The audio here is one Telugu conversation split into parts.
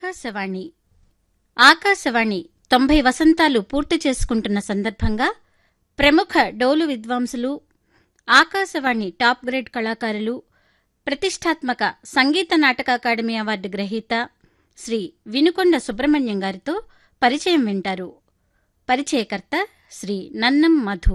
ఆకాశవాణి ఆకాశవాణి తొంభై వసంతాలు పూర్తి చేసుకుంటున్న సందర్భంగా ప్రముఖ డోలు విద్వాంసులు ఆకాశవాణి టాప్ గ్రేడ్ కళాకారులు ప్రతిష్టాత్మక సంగీత నాటక అకాడమీ అవార్డు గ్రహీత శ్రీ వినుకొండ సుబ్రహ్మణ్యం గారితో పరిచయం వింటారు పరిచయకర్త శ్రీ నన్నం మధు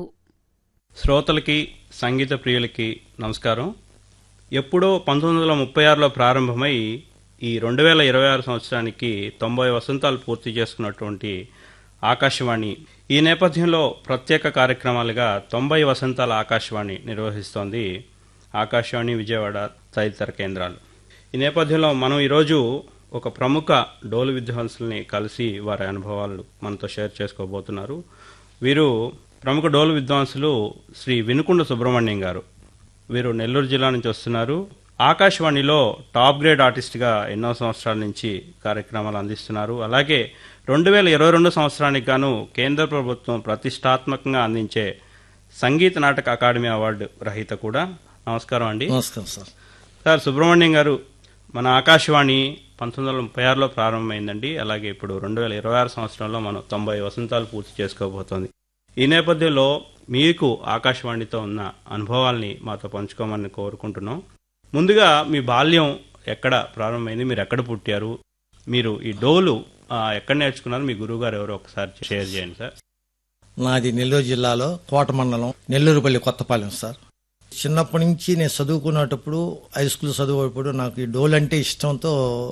శ్రోతలకి సంగీత ప్రియులకి నమస్కారం ఎప్పుడో పంతొమ్మిది వందల ముప్పై ఆరులో ప్రారంభమై ఈ రెండు వేల ఇరవై ఆరు సంవత్సరానికి తొంభై వసంతాలు పూర్తి చేసుకున్నటువంటి ఆకాశవాణి ఈ నేపథ్యంలో ప్రత్యేక కార్యక్రమాలుగా తొంభై వసంతాల ఆకాశవాణి నిర్వహిస్తోంది ఆకాశవాణి విజయవాడ తదితర కేంద్రాలు ఈ నేపథ్యంలో మనం ఈరోజు ఒక ప్రముఖ డోలు విద్వాంసుల్ని కలిసి వారి అనుభవాలు మనతో షేర్ చేసుకోబోతున్నారు వీరు ప్రముఖ డోలు విద్వాంసులు శ్రీ వినుకొండ సుబ్రహ్మణ్యం గారు వీరు నెల్లూరు జిల్లా నుంచి వస్తున్నారు ఆకాశవాణిలో టాప్ గ్రేడ్ ఆర్టిస్ట్గా ఎన్నో సంవత్సరాల నుంచి కార్యక్రమాలు అందిస్తున్నారు అలాగే రెండు వేల ఇరవై రెండు సంవత్సరానికి గాను కేంద్ర ప్రభుత్వం ప్రతిష్టాత్మకంగా అందించే సంగీత నాటక అకాడమీ అవార్డు రహిత కూడా నమస్కారం అండి నమస్కారం సార్ సార్ సుబ్రహ్మణ్యం గారు మన ఆకాశవాణి పంతొమ్మిది వందల ముప్పై ఆరులో ప్రారంభమైందండి అలాగే ఇప్పుడు రెండు వేల ఇరవై ఆరు సంవత్సరంలో మనం తొంభై వసంతాలు పూర్తి చేసుకోబోతోంది ఈ నేపథ్యంలో మీకు ఆకాశవాణితో ఉన్న అనుభవాల్ని మాతో పంచుకోమని కోరుకుంటున్నాం ముందుగా మీ బాల్యం ఎక్కడ ప్రారంభమైంది మీరు ఎక్కడ పుట్టారు మీరు ఈ డోలు ఆ, ఎక్కడ నేర్చుకున్నారు మీ గురువుగారు ఎవరో ఒకసారి షేర్ చేయండి సార్ నాది నెల్లూరు జిల్లాలో కోట మండలం నెల్లూరుపల్లి కొత్తపాలెం సార్ చిన్నప్పటి నుంచి నేను చదువుకునేటప్పుడు హై స్కూల్ చదువుకునేటప్పుడు నాకు ఈ డోల్ అంటే ఇష్టంతో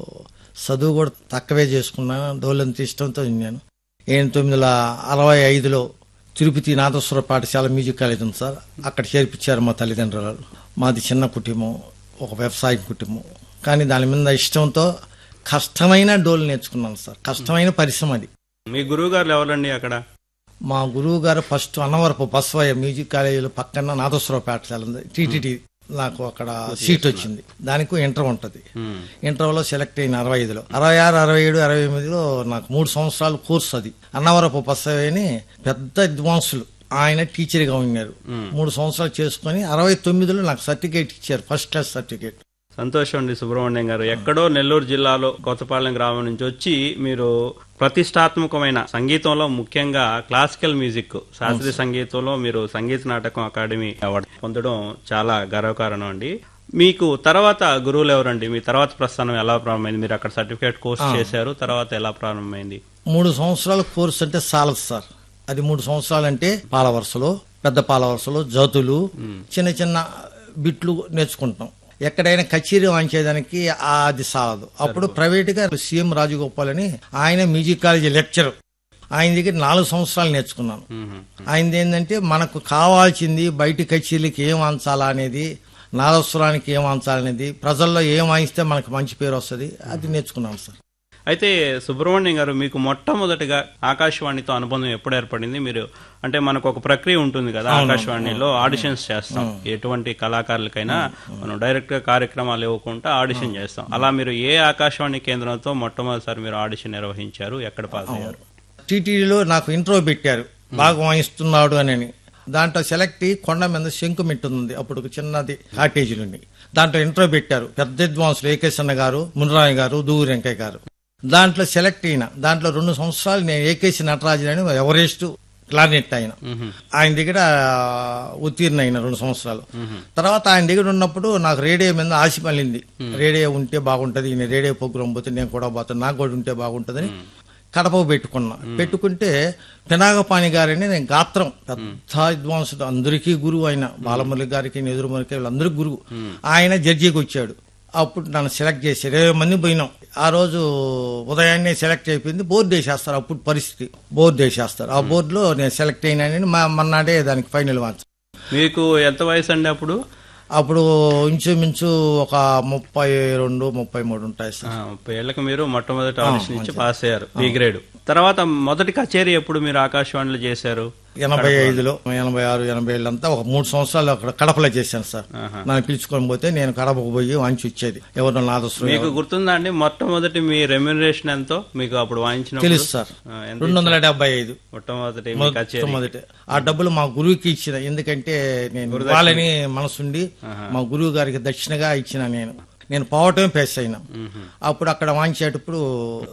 చదువు కూడా తక్కువే చేసుకున్నాను డోల్ అంటే ఇష్టంతో విన్నాను ఏడు తొమ్మిది వందల అరవై ఐదులో తిరుపతి నాదస్వర పాఠశాల మ్యూజిక్ కాలేజ్ ఉంది సార్ అక్కడ చేర్పించారు మా తల్లిదండ్రులు మాది చిన్న కుటుంబం ఒక వ్యవసాయ కుటుంబం కానీ దాని మీద ఇష్టంతో కష్టమైన డోల్ నేర్చుకున్నాను సార్ కష్టమైన పరిశ్రమ అది మీ గురువుగారు ఎవరండి అక్కడ మా గురువు గారు ఫస్ట్ అన్నవరపు బస్వయ్య మ్యూజిక్ కాలేజీలో పక్కన నాదస్వర పాఠశాల ఉంది టీటీటీ నాకు అక్కడ సీట్ వచ్చింది దానికి ఇంటర్ ఉంటది హ్మ్. ఇంటర్లో సెలెక్ట్ అయిన అరవై ఐదులో అరవై ఆరు అరవై ఏడు అరవై ఎనిమిదిలో నాకు మూడు సంవత్సరాల కోర్సు అది అన్నవరపు బస్వయ్యని పెద్ద విద్వాంసులు ఆయన టీచర్ గా ఉన్నారు మూడు సంవత్సరాలు చేసుకుని అరవై తొమ్మిదిలో నాకు సర్టిఫికేట్ ఇచ్చారు ఫస్ట్ క్లాస్ సర్టిఫికేట్ సంతోషం అండి సుబ్రహ్మణ్యం గారు ఎక్కడో నెల్లూరు జిల్లాలో కొత్తపాలెం గ్రామం నుంచి వచ్చి మీరు ప్రతిష్టాత్మకమైన సంగీతంలో ముఖ్యంగా క్లాసికల్ మ్యూజిక్ శాస్త్రీయ సంగీతంలో మీరు సంగీత నాటకం అకాడమీ అవార్డు పొందడం చాలా గర్వకారణం అండి మీకు తర్వాత గురువులు ఎవరండి మీ తర్వాత ప్రస్థానం ఎలా ప్రారంభమైంది మీరు అక్కడ సర్టిఫికేట్ కోర్స్ చేశారు తర్వాత ఎలా ప్రారంభమైంది మూడు సంవత్సరాల కోర్సు అంటే చాలదు సార్ అది మూడు సంవత్సరాలు అంటే పాల వరుసలో పెద్ద పాల వరుసలో జతులు చిన్న చిన్న బిట్లు నేర్చుకుంటాం ఎక్కడైనా కచేరీ వాయించేదానికి ఆ అది సాలదు అప్పుడు ప్రైవేట్ గా సీఎం రాజగోపాల్ అని ఆయన మ్యూజిక్ కాలేజీ లెక్చర్ ఆయన దగ్గర నాలుగు సంవత్సరాలు నేర్చుకున్నాను మ్మ్. ఆయనది ఏంటంటే మనకు కావాల్సింది బయట కచేరీలకి ఏం అంచాలా అనేది నాదస్వరానికి ఏం అంచాలనేది ప్రజల్లో ఏం వాయిస్తే మనకు మంచి పేరు వస్తుంది అది నేర్చుకున్నాను సార్ అయితే సుబ్రహ్మణ్యం గారు మీకు మొట్టమొదటిగా ఆకాశవాణితో అనుబంధం ఎప్పుడు ఏర్పడింది మీరు అంటే మనకు ఒక ప్రక్రియ ఉంటుంది కదా ఆకాశవాణిలో ఆడిషన్స్ చేస్తాం ఎటువంటి కళాకారులకైనా మనం డైరెక్ట్ గా కార్యక్రమాలు ఇవ్వకుండా ఆడిషన్ చేస్తాం అలా మీరు ఏ ఆకాశవాణి కేంద్రంతో మొట్టమొదటిసారి మీరు ఆడిషన్ నిర్వహించారు ఎక్కడ పాస్ అయ్యారు టీటీడీలో నాకు ఇంట్రో పెట్టారు బాగా వాయిస్తున్నాడు అని దాంట్లో సెలెక్ట్ అయ్యి కొండ మీద శంకుమిట్టు ఉంది అప్పుడు ఒక చిన్నది కాటేజీ నుండి దాంట్లో ఇంట్రో పెట్టారు పెద్ద విద్వాంసులు ఏకేశన్న గారు మునరాయ్ గారు దూరి వెంకయ్య గారు దాంట్లో సెలెక్ట్ అయిన దాంట్లో రెండు సంవత్సరాలు నేను ఏకేసి నటరాజు అని ఎవరెస్ట్ క్లారినెట్ ఆయన ఆయన దగ్గర ఉత్తీర్ణ అయిన రెండు సంవత్సరాలు తర్వాత ఆయన దగ్గర ఉన్నప్పుడు నాకు రేడియో మీద ఆశ మళ్ళింది రేడియో ఉంటే బాగుంటది ఈయన రేడియో ప్రోగ్రామ్ పోతే నేను కూడా పోతాను నాకు కూడా ఉంటే బాగుంటదని కడప పెట్టుకున్నా పెట్టుకుంటే పినాగపాణి గారని నేను గాత్రం పెద్ద విద్వాంసుడు అందరికీ గురువు ఆయన బాలమురళి గారికి నెదురుమురళి వీళ్ళందరికీ గురువు ఆయన జడ్జికి వచ్చాడు అప్పుడు నన్ను సెలెక్ట్ చేశారు ఇరవై మంది పోయినాం ఆ రోజు ఉదయాన్నే సెలెక్ట్ అయిపోయింది బోర్డు వేసేస్తారు అప్పుడు పరిస్థితి బోర్డు వేసేస్తారు ఆ బోర్డులో నేను సెలెక్ట్ అయినానని మా మన్నాడే దానికి ఫైనల్ మార్చు మీకు ఎంత వయసు అండి అప్పుడు అప్పుడు ఇంచుమించు ఒక ముప్పై రెండు ముప్పై మూడు ఉంటాయి ఆ, సార్ ముప్పై ఏళ్ళకి మీరు మొట్టమొదటి ఆడిషన్ ఇచ్చి పాస్ అయ్యారు బి గ్రేడ్ తర్వాత మొదటి కచేరీ ఎప్పుడు మీరు ఆకాశవాణిలో చేశారు ఎనభై ఐదులో ఎనభై ఆరు ఎనభై ఏళ్ళంతా ఒక మూడు సంవత్సరాలు అక్కడ కడపలో చేశాను సార్ ఆహా. నన్ను పిలుచుకొని పోతే నేను కడపకు పోయి వాంచి వచ్చేది ఎవరు నాదస్సు మీకు గుర్తుందా అండి మొట్టమొదటి మీ రెమ్యునరేషన్ ఎంతో మీకు అప్పుడు వాయించిన తెలుసు సార్ రెండు వందల డెబ్బై ఐదు మొట్టమొదటి మీ కచేరీ మొదటి ఆ డబ్బులు మా గురువుకి ఇచ్చిన ఎందుకంటే నేను వాళ్ళని మనసుండి మా గురువు గారికి దక్షిణగా ఇచ్చిన నేను నేను పోవటమే ఫేస్ అయినా మ్మ్. అప్పుడు అక్కడ వాయించేటప్పుడు